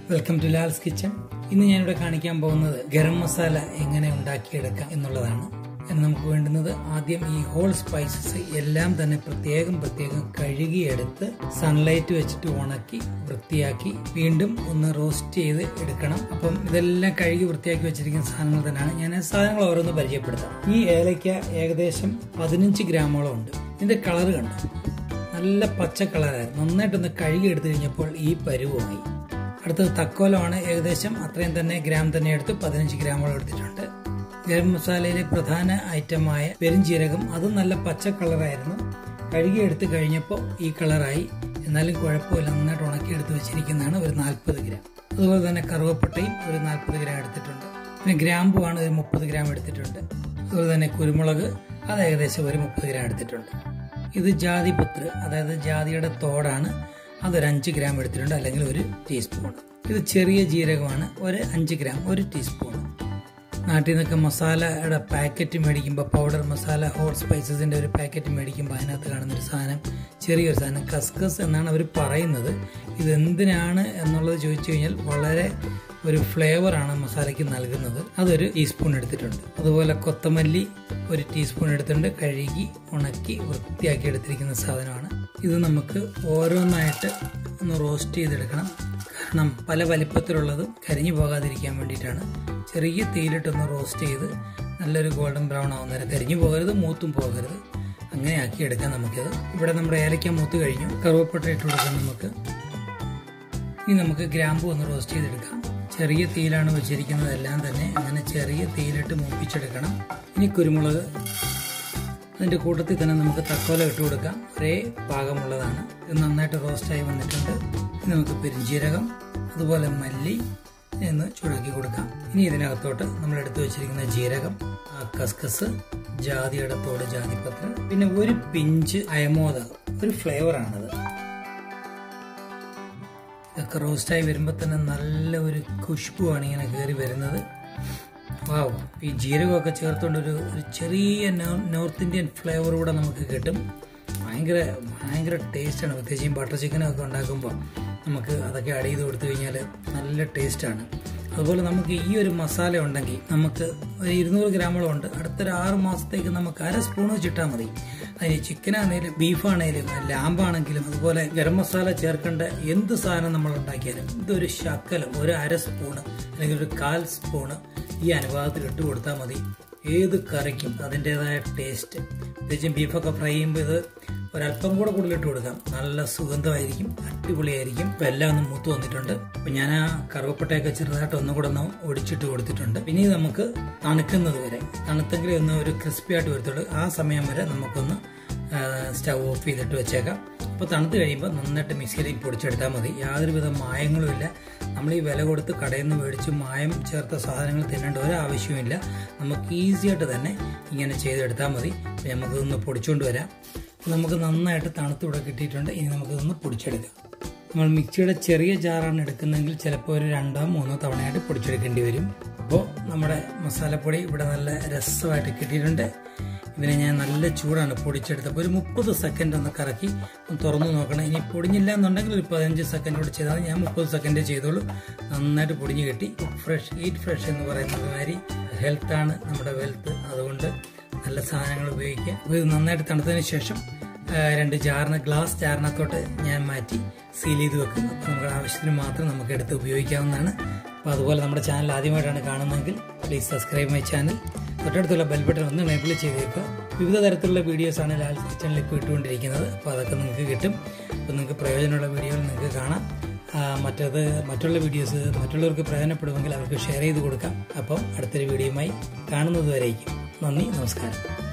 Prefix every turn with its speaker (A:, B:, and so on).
A: welcome to Lal's kitchen ഇന്ന് ഞാനിവിടെ കാണിക്കാൻ പോകുന്നത് ഗരം മസാല എങ്ങനെ ഉണ്ടാക്കിയെടുക്കാം എന്നുള്ളതാണ് അതിന് നമുക്ക് വേണ്ടുന്നത് ആദ്യം ഈ ഹോൾ സ്പൈസസ് എല്ലാം തന്നെ പ്രത്യേകം പ്രത്യേകം കഴുകിയെടുത്ത് സൺലൈറ്റ് വെച്ചിട്ട് ഉണക്കി വൃത്തിയാക്കി വീണ്ടും ഒന്ന് റോസ്റ്റ് ചെയ്ത് എടുക്കണം അപ്പം ഇതെല്ലാം കഴുകി വൃത്തിയാക്കി വെച്ചിരിക്കുന്ന സാധനങ്ങൾ തന്നെയാണ് ഞാൻ ആ സാധനങ്ങൾ ഓരോന്ന് പരിചയപ്പെടുത്താം ഈ ഏലയ്ക്ക ഏകദേശം പതിനഞ്ച് ഗ്രാമോളം ഉണ്ട് ഇതിന്റെ കളർ കണ്ടു നല്ല പച്ച കളറായിരുന്നു നന്നായിട്ടൊന്ന് കഴുകി എടുത്തു കഴിഞ്ഞപ്പോൾ ഈ പരുവമായി അടുത്തത് തക്കോലമാണ് ഏകദേശം അത്രയും തന്നെ ഗ്രാം തന്നെ എടുത്ത് പതിനഞ്ച് ഗ്രാമോളം എടുത്തിട്ടുണ്ട് ഗരം മസാലയിലെ പ്രധാന ഐറ്റമായ പെരുംജീരകം അതും നല്ല പച്ച കളറായിരുന്നു കഴുകി എടുത്ത് കഴിഞ്ഞപ്പോൾ ഈ കളറായി എന്നാലും കുഴപ്പമില്ല നന്നായിട്ട് ഉണക്കി എടുത്ത് വെച്ചിരിക്കുന്നതാണ് ഒരു നാൽപ്പത് ഗ്രാം അതുപോലെ തന്നെ കറുവപ്പട്ടയും ഒരു നാൽപ്പത് ഗ്രാം എടുത്തിട്ടുണ്ട് പിന്നെ ഗ്രാമ്പുവാണ് ഒരു മുപ്പത് ഗ്രാം എടുത്തിട്ടുണ്ട് അതുപോലെ തന്നെ കുരുമുളക് അത് ഏകദേശം ഒരു മുപ്പത് ഗ്രാം എടുത്തിട്ടുണ്ട് ഇത് ജാതിപത്ര അതായത് ജാതിയുടെ തോടാണ് അതൊരു അഞ്ച് ഗ്രാം എടുത്തിട്ടുണ്ട് അല്ലെങ്കിൽ ഒരു ടീസ്പൂൺ ഇത് ചെറിയ ജീരകമാണ് ഒരു അഞ്ച് ഗ്രാം ഒരു ടീസ്പൂൺ നാട്ടിൽ നിന്നൊക്കെ മസാലയുടെ പാക്കറ്റ് മേടിക്കുമ്പോൾ പൗഡർ മസാല ഹോട്ട് സ്പൈസസിന്റെ ഒരു പാക്കറ്റ് മേടിക്കുമ്പോൾ അതിനകത്ത് കാണുന്ന ഒരു സാധനം ചെറിയൊരു സാധനം കസ്കസ് എന്നാണ് അവർ പറയുന്നത് ഇത് എന്തിനാണ് എന്നുള്ളത് ചോദിച്ചു കഴിഞ്ഞാൽ വളരെ ഒരു ഫ്ലേവറാണ് മസാലയ്ക്ക് നൽകുന്നത് അതൊരു ടീസ്പൂൺ എടുത്തിട്ടുണ്ട് അതുപോലെ കൊത്തമല്ലി ഒരു ടീസ്പൂൺ എടുത്തിട്ടുണ്ട് കഴുകി ഉണക്കി വൃത്തിയാക്കി എടുത്തിരിക്കുന്ന സാധനമാണ് ഇത് നമുക്ക് ഓരോന്നായിട്ട് ഒന്ന് റോസ്റ്റ് ചെയ്തെടുക്കണം കാരണം പല വലിപ്പത്തിലുള്ളതും കരിഞ്ഞു പോകാതിരിക്കാൻ വേണ്ടിയിട്ടാണ് ചെറിയ തീയിലിട്ടൊന്ന് റോസ്റ്റ് ചെയ്ത് നല്ലൊരു ഗോൾഡൻ ബ്രൗൺ ആവുന്ന വരെ കരിഞ്ഞു പോകരുത് മൂത്തും പോകരുത് അങ്ങനെ ആക്കി എടുക്കാം നമുക്കിത് ഇവിടെ നമ്മുടെ ഏലക്ക മൂത്ത് കഴിഞ്ഞു കറുവപ്പട്ട ഇട്ട് കൊടുക്കാം നമുക്ക് ഇനി നമുക്ക് ഗ്രാമ്പു ഒന്ന് റോസ്റ്റ് ചെയ്തെടുക്കാം ചെറിയ തീയിലാണ് വെച്ചിരിക്കുന്നതെല്ലാം തന്നെ അങ്ങനെ ചെറിയ തീയിലിട്ട് മൂപ്പിച്ചെടുക്കണം ഇനി കുരുമുളക് അതിൻ്റെ കൂട്ടത്തിൽ തന്നെ നമുക്ക് തക്കോല ഇട്ട് കൊടുക്കാം ഒരേ പാകമുള്ളതാണ് ഇത് നന്നായിട്ട് റോസ്റ്റായി വന്നിട്ടുണ്ട് ഇനി നമുക്ക് പെരിഞ്ജീരകം അതുപോലെ മല്ലി എന്ന് ചൂടാക്കി കൊടുക്കാം ഇനി ഇതിനകത്തോട്ട് നമ്മൾ എടുത്തു വെച്ചിരിക്കുന്ന ജീരകം കസ്കസ് ജാതിയുടെ തോട് ജാതിപത്രം പിന്നെ ഒരു പിഞ്ച് അയമോദകം ഒരു ഫ്ലേവറാണത് ഇതൊക്കെ റോസ്റ്റായി വരുമ്പോൾ തന്നെ നല്ല ഒരു ഖുഷ്ബുവാണ് ഇങ്ങനെ കയറി വരുന്നത് വാവ് ഈ ജീരകമൊക്കെ ചേർത്തുകൊണ്ട് ഒരു ഒരു ചെറിയ നോർത്ത് ഇന്ത്യൻ ഫ്ലേവർ കൂടെ നമുക്ക് കിട്ടും ഭയങ്കര ഭയങ്കര ടേസ്റ്റാണ് പ്രത്യേകിച്ച് ബട്ടർ ചിക്കനൊക്കെ ഉണ്ടാക്കുമ്പോൾ നമുക്ക് അതൊക്കെ ആഡ് ചെയ്ത് കൊടുത്തു കഴിഞ്ഞാൽ നല്ല ടേസ്റ്റാണ് അതുപോലെ നമുക്ക് ഈ ഒരു മസാല ഉണ്ടെങ്കിൽ നമുക്ക് ഒരു ഇരുന്നൂറ് ഗ്രാമോളം ഉണ്ട് അടുത്തൊരു ആറ് മാസത്തേക്ക് നമുക്ക് അര സ്പൂൺ വെച്ചിട്ടാൽ മതി അതിന് ചിക്കനാണേലും ബീഫാണേലും ലാമ്പാണെങ്കിലും അതുപോലെ ഗരം മസാല ചേർക്കേണ്ട എന്ത് സാധനം നമ്മൾ ഉണ്ടാക്കിയാലും ഇതൊരു ശക്കലം ഒരു അര സ്പൂണ് അല്ലെങ്കിൽ ഒരു കാൽ സ്പൂണ് ഈ അനുപാതത്തിൽ ഇട്ട് കൊടുത്താൽ മതി ഏത് കറിക്കും അതിൻ്റെതായ ടേസ്റ്റ് പ്രത്യേകിച്ചും ബീഫൊക്കെ ഫ്രൈ ചെയ്യുമ്പോൾ ഇത് ഒരല്പം കൂടെ കൂടുതൽ ഇട്ട് കൊടുക്കാം നല്ല സുഗന്ധമായിരിക്കും അടിപൊളിയായിരിക്കും ഇപ്പം എല്ലാം ഒന്ന് മൂത്ത് വന്നിട്ടുണ്ട് അപ്പം ഞാൻ ആ കറുവപ്പട്ടയൊക്കെ ചെറുതായിട്ട് ഒന്നും കൂടെ ഒന്ന് ഒടിച്ചിട്ട് കൊടുത്തിട്ടുണ്ട് പിന്നെ ഇത് നമുക്ക് തണുക്കുന്നത് വരെ തണുത്തെങ്കിലും ഒന്ന് ഒരു ക്രിസ്പി ആയിട്ട് വരത്തുള്ളൂ ആ സമയം വരെ നമുക്കൊന്ന് സ്റ്റവ് ഓഫ് ചെയ്തിട്ട് വെച്ചേക്കാം അപ്പോൾ തണുത്ത് കഴിയുമ്പോൾ നന്നായിട്ട് മിക്സിയിലേക്ക് പൊടിച്ചെടുത്താൽ മതി യാതൊരുവിധ മായങ്ങളും ഇല്ല നമ്മൾ ഈ വില കൊടുത്ത് കടയിൽ നിന്ന് മേടിച്ച് മായം ചേർത്ത സാധനങ്ങൾ തിന്നേണ്ട ഒരു ആവശ്യവുമില്ല നമുക്ക് ഈസി ആയിട്ട് തന്നെ ഇങ്ങനെ ചെയ്തെടുത്താൽ മതി അപ്പോൾ നമുക്കിതൊന്ന് പൊടിച്ചുകൊണ്ട് വരാം നമുക്ക് നന്നായിട്ട് തണുത്ത് ഇവിടെ കിട്ടിയിട്ടുണ്ട് ഇനി നമുക്കിതൊന്ന് പൊടിച്ചെടുക്കാം നമ്മൾ മിക്സിയുടെ ചെറിയ ജാറാണ് എടുക്കുന്നതെങ്കിൽ ചിലപ്പോൾ ഒരു രണ്ടോ മൂന്നോ തവണയായിട്ട് പൊടിച്ചെടുക്കേണ്ടി വരും അപ്പോൾ നമ്മുടെ മസാലപ്പൊടി ഇവിടെ നല്ല രസമായിട്ട് കിട്ടിയിട്ടുണ്ട് ഇതിനെ ഞാൻ നല്ല ചൂടാണ് പൊടിച്ചെടുത്തപ്പോൾ ഒരു മുപ്പത് സെക്കൻഡ് ഒന്ന് കറക്കി ഒന്ന് തുറന്നു നോക്കണം ഇനി പൊടിഞ്ഞില്ല എന്നുണ്ടെങ്കിൽ ഒരു പതിനഞ്ച് സെക്കൻഡ് കൂടെ ചെയ്താൽ ഞാൻ മുപ്പത് സെക്കൻഡ് ചെയ്തോളൂ നന്നായിട്ട് പൊടിഞ്ഞ് കിട്ടി ഫ്രഷ് ഈറ്റ് ഫ്രഷ് എന്ന് പറയുന്നത് മാതിരി ഹെൽത്താണ് നമ്മുടെ വെൽത്ത് അതുകൊണ്ട് നല്ല സാധനങ്ങൾ ഉപയോഗിക്കുക അപ്പോൾ ഇത് നന്നായിട്ട് തണുത്തതിന് ശേഷം രണ്ട് ജാറിന് ഗ്ലാസ് ജാറിനകത്തോട്ട് ഞാൻ മാറ്റി സീൽ ചെയ്ത് വെക്കും അപ്പോൾ നമ്മുടെ ആവശ്യത്തിന് മാത്രം നമുക്ക് എടുത്ത് ഉപയോഗിക്കാവുന്നതാണ് അപ്പോൾ അതുപോലെ നമ്മുടെ ചാനൽ ആദ്യമായിട്ടാണ് കാണുന്നതെങ്കിൽ പ്ലീസ് സബ്സ്ക്രൈബ് മൈ ചാനൽ തൊട്ടടുത്തുള്ള ബെൽ ബട്ടൺ ഒന്ന് എനേബിൾ ചെയ്തേക്കുക വിവിധ തരത്തിലുള്ള വീഡിയോസാണ് ലാൽ കിച്ചണിൽ ഇപ്പോൾ ഇട്ടുകൊണ്ടിരിക്കുന്നത് അപ്പോൾ അതൊക്കെ നിങ്ങൾക്ക് കിട്ടും അപ്പോൾ നിങ്ങൾക്ക് പ്രയോജനമുള്ള വീഡിയോകൾ നിങ്ങൾക്ക് കാണാം മറ്റത് മറ്റുള്ള വീഡിയോസ് മറ്റുള്ളവർക്ക് പ്രയോജനപ്പെടുമെങ്കിൽ അവർക്ക് ഷെയർ ചെയ്ത് കൊടുക്കാം അപ്പം അടുത്തൊരു വീഡിയോയുമായി കാണുന്നത് വരേക്കും നന്ദി നമസ്കാരം